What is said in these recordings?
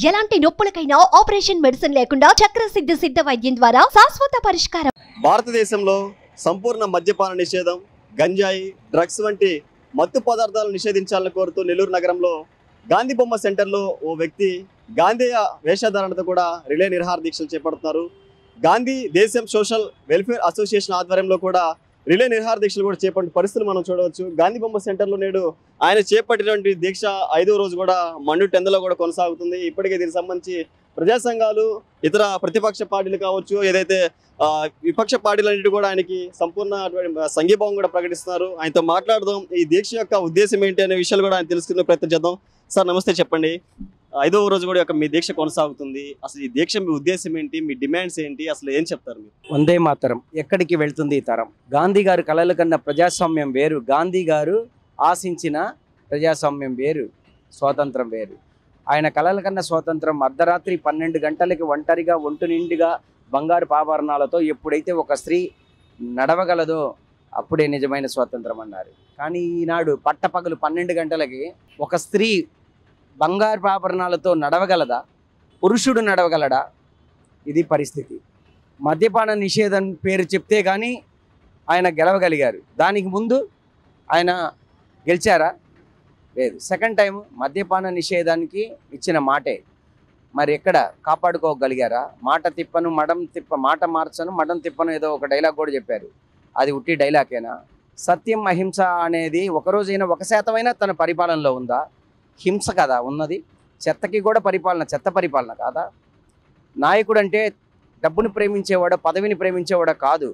ఎలాంటి నొప్పులకైనా operation medicine లేకుండా చక్రసిద్ధ సిద్ధ వైద్యం ద్వారా శాశ్వత పరిష్కారం భారతదేశంలో సంపూర్ణ మద్యపాన నిషేధం గంజాయి డ్రగ్స్ వంటి మత్తు పదార్థాలను నిషేధించాలని కోరుతూ నెల్లూరు నగరంలో గాంధీ బొమ్మ సెంటర్లో ఓ వ్యక్తి గాంధేయ వేషధారణతో కూడా రిలే నిర్హార దీక్షలు చేపడుతున్నారు గాంధీ దేశం సోషల్ వెల్ఫేర్ అసోసియేషన్ ఆధ్వర్యంలో కూడా రిలే నిర్హార దీక్షలు కూడా చేపట్టిన పరిస్థితులు మనం చూడవచ్చు గాంధీ బొమ్మ సెంటర్లో నేడు ఆయన చేపట్టినటువంటి దీక్ష ఐదో రోజు కూడా మండు టెందలో కూడా కొనసాగుతుంది ఇప్పటికే దీనికి సంబంధించి ప్రజా సంఘాలు ఇతర ప్రతిపక్ష పార్టీలు కావచ్చు ఏదైతే ఆ, విపక్ష పార్టీలన్నిటి కూడా ఆయనకి సంపూర్ణ సంఘీభావం కూడా ప్రకటిస్తున్నారు ఆయనతో మాట్లాడదాం ఈ దీక్ష యొక్క ఉద్దేశం ఏంటి అనే విషయాలు కూడా ఆయన తెలుసుకునే ప్రయత్నం చేద్దాం సార్ నమస్తే చెప్పండి ఐదవ రోజు కూడా యొక్క మీ దీక్ష కొనసాగుతుంది అసలు ఈ దీక్ష మీ ఉద్దేశం ఏంటి మీ డిమాండ్స్ ఏంటి అసలు ఏం చెప్తారు మీరు వందే మాతరం ఎక్కడికి వెళ్తుంది ఈ తరం గాంధీ గారు కలలు కన్న ప్రజాస్వామ్యం వేరు గాంధీ గారు ఆశించిన ప్రజాస్వామ్యం వేరు స్వాతంత్రం వేరు ఆయన కలల కన్న స్వాతంత్రం అర్ధరాత్రి పన్నెండు గంటలకి ఒంటరిగా ఒంటు నిండుగా బంగారు పాభరణాలతో ఎప్పుడైతే ఒక స్త్రీ నడవగలదో అప్పుడే నిజమైన స్వాతంత్రం అన్నారు కానీ ఈనాడు పట్టపగలు పన్నెండు గంటలకి ఒక స్త్రీ బంగారు పాభరణాలతో నడవగలదా పురుషుడు నడవగలడా ఇది పరిస్థితి మద్యపాన నిషేధం పేరు చెప్తే కానీ ఆయన గెలవగలిగారు దానికి ముందు ఆయన గెలిచారా లేదు సెకండ్ టైం మద్యపాన నిషేధానికి ఇచ్చిన మాటే మరి ఎక్కడ కాపాడుకోగలిగారా మాట తిప్పను మడం తిప్ప మాట మార్చను మడం తిప్పను ఏదో ఒక డైలాగ్ కూడా చెప్పారు అది ఉట్టి డైలాగేనా సత్యం అహింస అనేది ఒకరోజైనా ఒక శాతమైనా తన పరిపాలనలో ఉందా హింస కదా ఉన్నది చెత్తకి కూడా పరిపాలన చెత్త పరిపాలన కాదా నాయకుడు అంటే డబ్బుని ప్రేమించేవాడు పదవిని ప్రేమించేవాడు కాదు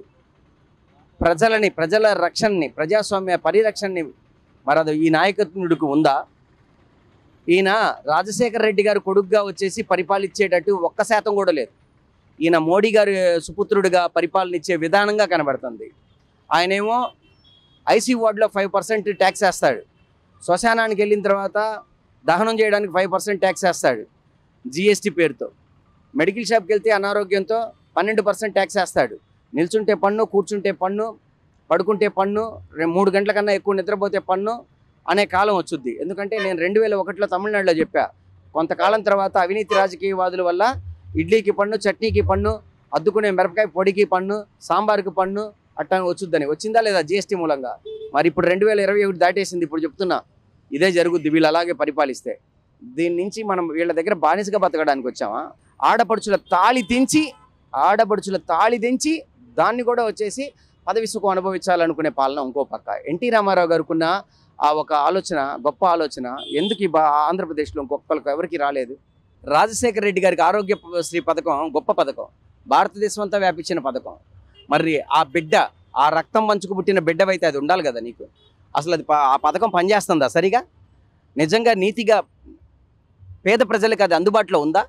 ప్రజలని ప్రజల రక్షణని ప్రజాస్వామ్య పరిరక్షణని మరి అది ఈ నాయకుడికి ఉందా ఈయన రాజశేఖర రెడ్డి గారు కొడుకుగా వచ్చేసి పరిపాలించేటట్టు ఒక్క శాతం కూడా లేదు ఈయన మోడీ గారు సుపుత్రుడిగా పరిపాలన ఇచ్చే విధానంగా కనబడుతుంది ఆయనేమో ఐసీ వార్డులో ఫైవ్ పర్సెంట్ ట్యాక్స్ వేస్తాడు శ్మశానానికి వెళ్ళిన తర్వాత దహనం చేయడానికి ఫైవ్ పర్సెంట్ ట్యాక్స్ వేస్తాడు జిఎస్టీ పేరుతో మెడికల్ షాప్కి వెళ్తే అనారోగ్యంతో పన్నెండు పర్సెంట్ ట్యాక్స్ వేస్తాడు నిల్చుంటే పన్ను కూర్చుంటే పన్ను పడుకుంటే పన్ను రె- మూడు గంటల కన్నా ఎక్కువ నిద్రపోతే పన్ను అనే కాలం వచ్చుద్ది ఎందుకంటే నేను రెండు వేల ఒకటిలో తమిళనాడులో చెప్పా కొంతకాలం తర్వాత అవినీతి రాజకీయవాదుల వల్ల ఇడ్లీకి పన్ను చట్నీకి పన్ను అద్దుకునే మిరపకాయ పొడికి పన్ను సాంబార్కి పన్ను అట్టా వచ్చుద్దని వచ్చిందా లేదా జిఎస్టీ మూలంగా మరి ఇప్పుడు రెండు వేల ఇరవై ఒకటి దాటేసింది ఇప్పుడు చెప్తున్నా ఇదే జరుగుద్ది వీళ్ళు అలాగే పరిపాలిస్తే దీని నుంచి మనం వీళ్ళ దగ్గర బానిసగా బతకడానికి వచ్చామా ఆడపడుచుల తాళి తెంచి ఆడపడుచుల తాళి తెంచి దాన్ని కూడా వచ్చేసి పదవి సుఖం అనుభవించాలనుకునే పాలన ఇంకో పక్క ఎన్టీ రామారావు గారుకున్న ఆ ఒక ఆలోచన గొప్ప ఆలోచన ఎందుకు ఈ బా ఆంధ్రప్రదేశ్లో ఇంకొకరికి ఎవరికి రాలేదు రాజశేఖర రెడ్డి గారికి ఆరోగ్య శ్రీ పథకం గొప్ప పథకం భారతదేశం అంతా వ్యాపించిన పథకం మరి ఆ బిడ్డ ఆ రక్తం పంచుకు పుట్టిన బిడ్డవైతే అది ఉండాలి కదా నీకు అసలు అది ప- ఆ పథకం పనిచేస్తుందా సరిగా నిజంగా నీతిగా పేద ప్రజలకు అది అందుబాటులో ఉందా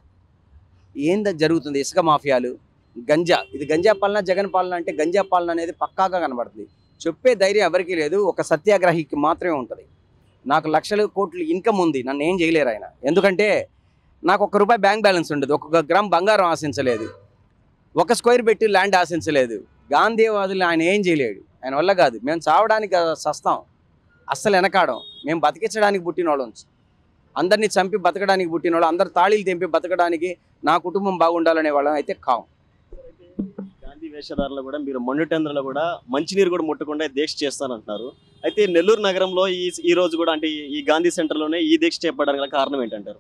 ఏంద జరుగుతుంది ఇసుక మాఫియాలు గంజా ఇది గంజా పాలన జగన్ పాలన అంటే గంజా పాలన అనేది పక్కాగా కనబడుతుంది చెప్పే ధైర్యం ఎవరికీ లేదు ఒక సత్యాగ్రహికి మాత్రమే ఉంటుంది నాకు లక్షల కోట్లు ఇన్కమ్ ఉంది నన్ను ఏం చేయలేరు ఆయన ఎందుకంటే నాకు ఒక్క రూపాయి బ్యాంక్ బ్యాలెన్స్ ఉండదు ఒక్కొక్క గ్రామ్ బంగారం ఆశించలేదు ఒక స్క్వేర్ పెట్టి ల్యాండ్ ఆశించలేదు గాంధీవాదులు ఆయన ఏం చేయలేడు ఆయన వల్ల కాదు మేము చావడానికి సస్తాం అస్సలు వెనకాడం మేము బతికించడానికి పుట్టిన వాళ్ళం అందరినీ చంపి బతకడానికి పుట్టిన వాళ్ళు అందరు తాళీలు తెంపి బతకడానికి నా కుటుంబం బాగుండాలనే వాళ్ళం అయితే కాం గాంధీ వేషధారలో కూడా మీరు మండుటెంద్రలో కూడా మంచినీరు కూడా ముట్టకుండా దీక్ష చేస్తానంటున్నారు అయితే నెల్లూరు నగరంలో ఈ ఈ రోజు కూడా అంటే ఈ- ఈ గాంధీ సెంటర్లోనే ఈ దీక్ష చేపట్టడానికి గల కారణం ఏంటంటారు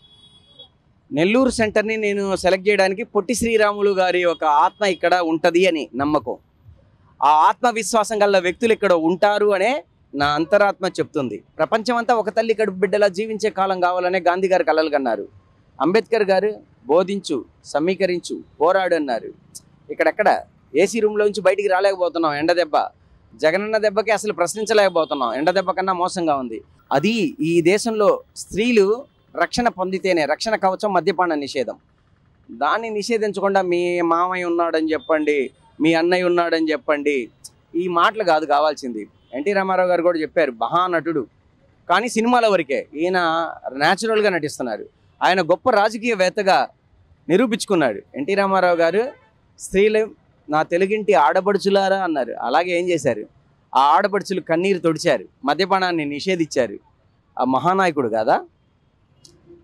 నెల్లూరు సెంటర్ని నేను సెలెక్ట్ చేయడానికి పొట్టి శ్రీరాములు గారి ఒక ఆత్మ ఇక్కడ ఉంటుంది అని నమ్మకం ఆ ఆత్మవిశ్వాసం గల వ్యక్తులు ఇక్కడ ఉంటారు అనే నా అంతరాత్మ చెప్తుంది ప్రపంచమంతా ఒక తల్లి కడుపు బిడ్డలా జీవించే కాలం కావాలనే గాంధీ గారు కలలు కన్నారు అంబేద్కర్ గారు బోధించు సమీకరించు పోరాడు అన్నారు ఇక్కడెక్కడ ఏసీ రూమ్లోంచి బయటికి రాలేకపోతున్నాం ఎండ దెబ్బ జగనన్న దెబ్బకి అసలు ప్రశ్నించలేకపోతున్నాం ఎండ దెబ్బ కన్నా మోసంగా ఉంది అది ఈ దేశంలో స్త్రీలు రక్షణ పొందితేనే రక్షణ కవచం మద్యపాన నిషేధం దాన్ని నిషేధించకుండా మీ మామయ్య ఉన్నాడని చెప్పండి మీ అన్నయ్య ఉన్నాడని చెప్పండి ఈ మాటలు కాదు కావాల్సింది ఎన్టీ రామారావు గారు కూడా చెప్పారు మహానటుడు కానీ సినిమాల వరకే ఈయన న్యాచురల్గా నటిస్తున్నారు ఆయన గొప్ప రాజకీయవేత్తగా నిరూపించుకున్నాడు ఎన్టీ రామారావు గారు స్త్రీలు నా తెలుగింటి ఆడపడుచులారా అన్నారు అలాగే ఏం చేశారు ఆ ఆడపడుచులు కన్నీరు తొడిచారు మద్యపానాన్ని నిషేధించారు ఆ మహానాయకుడు కాదా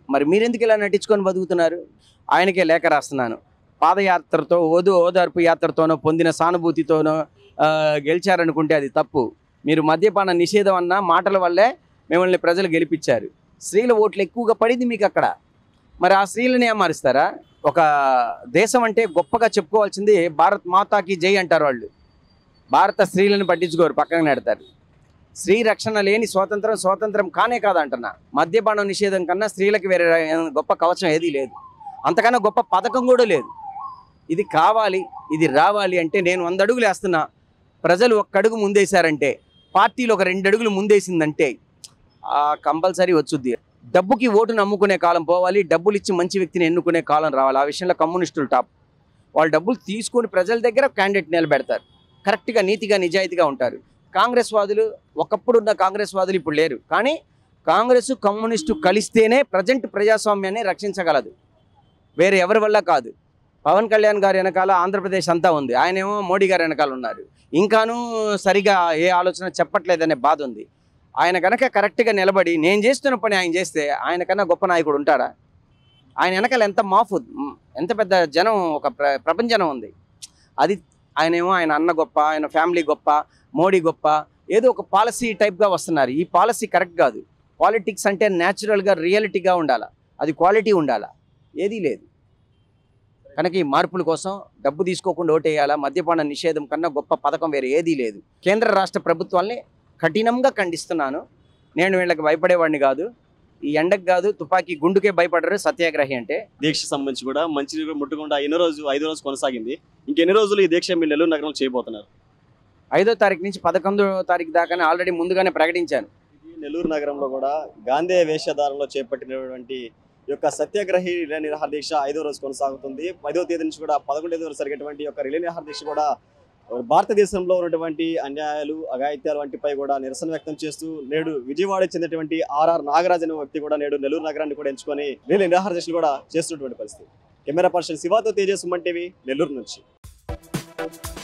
మరి మీరెందుకు ఇలా నటించుకొని బతుకుతున్నారు ఆయనకే లేఖ రాస్తున్నాను పాదయాత్రతో ఓదు ఓదార్పు యాత్రతోనో పొందిన సానుభూతితోనో ఆ, గెలిచారనుకుంటే అది తప్పు మీరు మద్యపాన నిషేధం అన్న మాటల వల్లే మిమ్మల్ని ప్రజలు గెలిపించారు స్త్రీల ఓట్లు ఎక్కువగా పడింది మీకు అక్కడ మరి ఆ స్త్రీలని ఏమారుస్తారా ఒక దేశం అంటే గొప్పగా చెప్పుకోవాల్సింది భారత్ మాతాకి జై అంటారు వాళ్ళు భారత స్త్రీలను పట్టించుకోరు పక్కన నెడతారు స్త్రీ రక్షణ లేని స్వాతంత్రం స్వాతంత్రం కానే కాదంటున్నా మద్యపానం నిషేధం కన్నా స్త్రీలకు వేరే గొప్ప కవచం ఏదీ లేదు అంతకన్నా గొప్ప పథకం కూడా లేదు ఇది కావాలి ఇది రావాలి అంటే నేను వంద అడుగులు వేస్తున్నా ప్రజలు ఒక్క అడుగు ముందేశారంటే పార్టీలు ఒక రెండు అడుగులు ముందేసిందంటే కంపల్సరీ వచ్చుద్ది డబ్బుకి ఓటు నమ్ముకునే కాలం పోవాలి డబ్బులు ఇచ్చి మంచి వ్యక్తిని ఎన్నుకునే కాలం రావాలి ఆ విషయంలో కమ్యూనిస్టులు టాప్ వాళ్ళు డబ్బులు తీసుకొని ప్రజల దగ్గర క్యాండిడేట్ నిలబెడతారు కరెక్ట్గా నీతిగా నిజాయితీగా ఉంటారు కాంగ్రెస్ వాదులు ఒకప్పుడు ఉన్న కాంగ్రెస్ వాదులు ఇప్పుడు లేరు కానీ కాంగ్రెస్ కమ్యూనిస్టు కలిస్తేనే ప్రజెంట్ ప్రజాస్వామ్యాన్ని రక్షించగలదు వేరే ఎవరి వల్ల కాదు పవన్ కళ్యాణ్ గారి వెనకాల ఆంధ్రప్రదేశ్ అంతా ఉంది ఆయనేమో మోడీ గారి వెనకాల ఉన్నారు ఇంకాను సరిగా ఏ ఆలోచన చెప్పట్లేదనే బాధ ఉంది ఆయన కనుక కరెక్ట్గా నిలబడి నేను చేస్తున్న పని ఆయన చేస్తే ఆయన కన్నా గొప్ప నాయకుడు ఉంటాడా ఆయన వెనకాల ఎంత మాఫు ఎంత పెద్ద జనం ఒక ప్ర ప్రపంచనం ఉంది అది ఆయనేమో ఆయన అన్న గొప్ప ఆయన ఫ్యామిలీ గొప్ప మోడీ గొప్ప ఏదో ఒక పాలసీ టైప్గా వస్తున్నారు ఈ పాలసీ కరెక్ట్ కాదు పాలిటిక్స్ అంటే న్యాచురల్గా రియాలిటీగా ఉండాలా అది క్వాలిటీ ఉండాలా ఏదీ లేదు కనుక ఈ మార్పుల కోసం డబ్బు తీసుకోకుండా ఓటేయాలా మద్యపాన నిషేధం కన్నా గొప్ప పథకం వేరే ఏదీ లేదు కేంద్ర రాష్ట్ర ప్రభుత్వాల్ని కఠినంగా ఖండిస్తున్నాను నేను వీళ్ళకి భయపడేవాడిని కాదు ఈ ఎండకు కాదు తుపాకీ గుండుకే భయపడరు సత్యాగ్రహి అంటే దీక్ష సంబంధించి కూడా మంచి ముట్టకుండా ఎన్ని రోజు ఐదో రోజు కొనసాగింది ఇంకెన్ని రోజులు ఈ దీక్ష మీరు నెల్లూరు నగరంలో చేయబోతున్నారు ఐదో తారీఖు నుంచి పదకొండో తారీఖు దాకానే ఆల్రెడీ ముందుగానే ప్రకటించాను ఇది నెల్లూరు నగరంలో కూడా గాంధీ వేషధారంలో చేపట్టినటువంటి ఈ యొక్క సత్యాగ్రహి రిలే నిరాహార దీక్ష ఐదో రోజు కొనసాగుతుంది పదో తేదీ నుంచి కూడా పదకొండో తేదీ వరకు జరిగేటువంటి ఈ యొక్క రిలే నిరాహార దీక్ష కూడా భారతదేశంలో ఉన్నటువంటి అన్యాయాలు అఘాయిత్యాలు వంటిపై కూడా నిరసన వ్యక్తం చేస్తూ నేడు విజయవాడ చెందినటువంటి ఆర్ఆర్ నాగరాజ్ అనే వ్యక్తి కూడా నేడు నెల్లూరు నగరాన్ని కూడా ఎంచుకొని రిలే నిరాహార దీక్షలు కూడా చేస్తున్నటువంటి పరిస్థితి కెమెరా పర్సన్ శివాతో తేజస్ సుమన్ టీవీ నెల్లూరు నుంచి